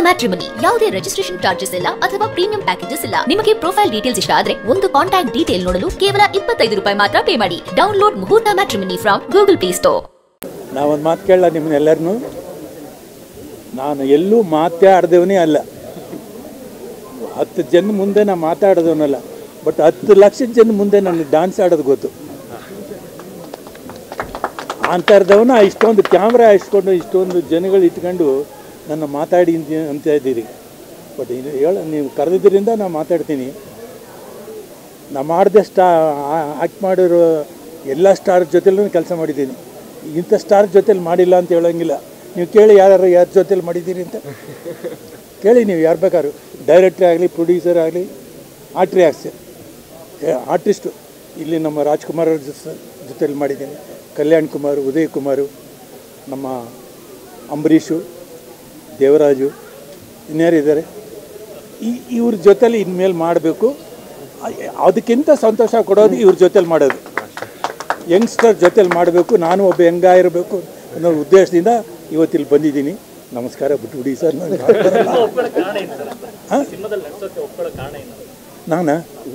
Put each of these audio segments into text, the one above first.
matrimony ಯಾವುದೇ registration charges ಇಲ್ಲ ಅಥವಾ ಪ್ರೀಮಿಯಂ ಪ್ಯಾಕೇಜಸ್ ಇಲ್ಲ ನಿಮಗೆ ಪ್ರೊಫೈಲ್ ಡೀಟೇಲ್ಸ್ ಇಷ್ಟ ಆದ್ರೆ ಒಂದು ಕಾಂಟ್ಯಾಕ್ಟ್ ಡೀಟೇಲ್ ನೋಡಲು ಕೇವಲ ಇಪ್ಪತ್ತೈದು ರೂಪಾಯಿ ಮಾತ್ರ ಪೇ ಮಾಡಿ download Muhurta matrimony from Google play store ನಾವೊಂದು ಮಾತು ಕೇಳಲ್ಲ ನಿಮ್ಮನ್ನೆಲ್ಲರನ್ನು ನಾನು ಎಲ್ಲೂ ಮಾತಾಡ್ದವನೇ ಅಲ್ಲ ಹತ್ತು ಜನ ಮುಂದೆ ನಾನು ಮಾತಾಡೋದವನಲ್ಲ ಬಟ್ ಹತ್ತು ಲಕ್ಷ ಜನ ಮುಂದೆ ನನಗೆ ಡಾನ್ಸ್ ಆಡೋದು ಗೊತ್ತು ಅಂಥರ್ದವನ ಇಷ್ಟೊಂದು ಕ್ಯಾಮ್ರಾ ಇಟ್ಕೊಂಡು ಇಷ್ಟೊಂದು ಜನಗಳು ಇಟ್ಕೊಂಡು ನನ್ನ ಮಾತಾಡಿ ಅಂತ- ಅಂತ ಇದ್ದೀರಿ ಬಟ್ ಇದು ಹೇಳ ನೀವು ಕರೆದಿದ್ದರಿಂದ ನಾನು ಮಾತಾಡ್ತೀನಿ ನಾ ಮಾಡಿದೆ ಸ್ಟಾ ಆ್ಯಕ್ಟ್ ಮಾಡಿರೋ ಎಲ್ಲ ಸ್ಟಾರ್ ಜೊತೆಲೂ ಕೆಲಸ ಮಾಡಿದ್ದೀನಿ ಇಂಥ ಸ್ಟಾರ್ ಜೊತೆಲಿ ಮಾಡಿಲ್ಲ ಅಂತ ಹೇಳೋಂಗಿಲ್ಲ ನೀವು ಕೇಳಿ ಯಾರು ಯಾರ ಜೊತೆಲಿ ಮಾಡಿದ್ದೀರಿ ಅಂತ ಕೇಳಿ ನೀವು ಯಾರು ಬೇಕಾದ್ರು ಡೈರೆಕ್ಟ್ರೇ ಆಗಲಿ ಪ್ರೊಡ್ಯೂಸರ್ ಆಗಲಿ ಆರ್ಟ್ರಿ ಆಕ್ಸರ್ ಆರ್ಟಿಸ್ಟು ಇಲ್ಲಿ ನಮ್ಮ ರಾಜ್ಕುಮಾರ್ ಅವ್ರ ಜೊತೆ ಜೊತೆಲಿ ಮಾಡಿದ್ದೀನಿ ಕಲ್ಯಾಣ್ ಕುಮಾರ್ ಉದಯ್ ಕುಮಾರು ನಮ್ಮ ಅಂಬರೀಷು ದೇವರಾಜು ಇನ್ಯಾರಿದ್ದಾರೆ ಈ ಇವ್ರ ಜೊತೆಲಿ ಇನ್ಮೇಲೆ ಮಾಡಬೇಕು ಅದಕ್ಕಿಂತ ಸಂತೋಷ ಕೊಡೋದು ಇವ್ರ ಜೊತೆಲಿ ಮಾಡೋದು ಯಂಗ್ಸ್ಟರ್ ಜೊತೆಲಿ ಮಾಡಬೇಕು ನಾನು ಒಬ್ಬ ಹೆಂಗ ಇರಬೇಕು ಅನ್ನೋ ಉದ್ದೇಶದಿಂದ ಇವತ್ತಿಲ್ಲಿ ಬಂದಿದ್ದೀನಿ ನಮಸ್ಕಾರ ಬಿಟ್ಬಿಡಿ ಸರ್ ನಾನು ಹಾಂ ನಾನಾ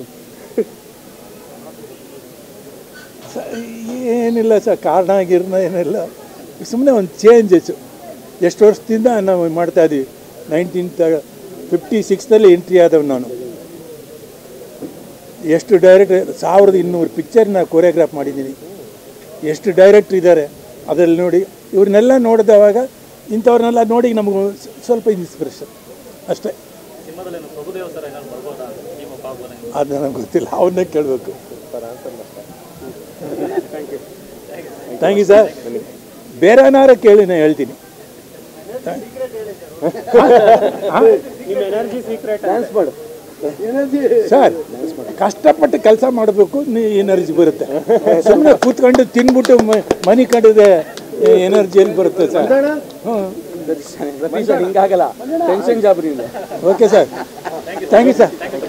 ಸ- ಏನಿಲ್ಲ ಸರ್ ಕಾರಣ ಗಿರ್ನ ಏನಿಲ್ಲ ಸುಮ್ಮನೆ ಒಂದು ಚೇಂಜಸ್ ಎಷ್ಟು ವರ್ಷದಿಂದ ನಾವು ಮಾಡ್ತಾ ಇದ್ದೀವಿ ನೈನ್ಟೀನ್ ಫಿಫ್ಟಿ ಸಿಕ್ಸ್ನಲ್ಲಿ ಎಂಟ್ರಿ ಆದವ್ ನಾನು ಎಷ್ಟು ಡೈರೆಕ್ಟ್ ಸಾವಿರದ ಇನ್ನೂರು ಪಿಕ್ಚರ್ನ ಕೊರಿಯೋಗ್ರಾಫ್ ಮಾಡಿದ್ದೀನಿ ಎಷ್ಟು ಡೈರೆಕ್ಟ್ರ್ ಇದ್ದಾರೆ ಅದರಲ್ಲಿ ನೋಡಿ ಇವ್ರನ್ನೆಲ್ಲ ನೋಡಿದವಾಗ ಇಂಥವ್ರನ್ನೆಲ್ಲ ನೋಡಿ ನಮಗೆ ಸ್ವಲ್ಪ ಇನ್ಸ್ಪಿರೇಷನ್ ಅಷ್ಟೇ ಅದು ನನಗೆ ಗೊತ್ತಿಲ್ಲ ಅವನ್ನೇ ಕೇಳಬೇಕು ಥ್ಯಾಂಕ್ ಯು ಸರ್ ಬೇರೆನಾರ ಕೇಳಿ ನಾನು ಹೇಳ್ತೀನಿ ಸರ್ ಕಷ್ಟಪಟ್ಟು ಕೆಲಸ ಮಾಡಬೇಕು ಎನರ್ಜಿ ಬರುತ್ತೆ ಸುಮ್ಮನೆ ಕೂತ್ಕೊಂಡು ತಿನ್ಬಿಟ್ಟು ಮ- ಮನೆ ಕಂಡಿದೆ ಎನರ್ಜಿ ಎಲ್ಲಿ ಬರುತ್ತೆ ಸರ್ ಹ್ಞೂ ಹಿಂಗಾಗಲ್ಲ ಟೆನ್ಷನ್ ಜಾಬ್ರಿ okay sir thank you sir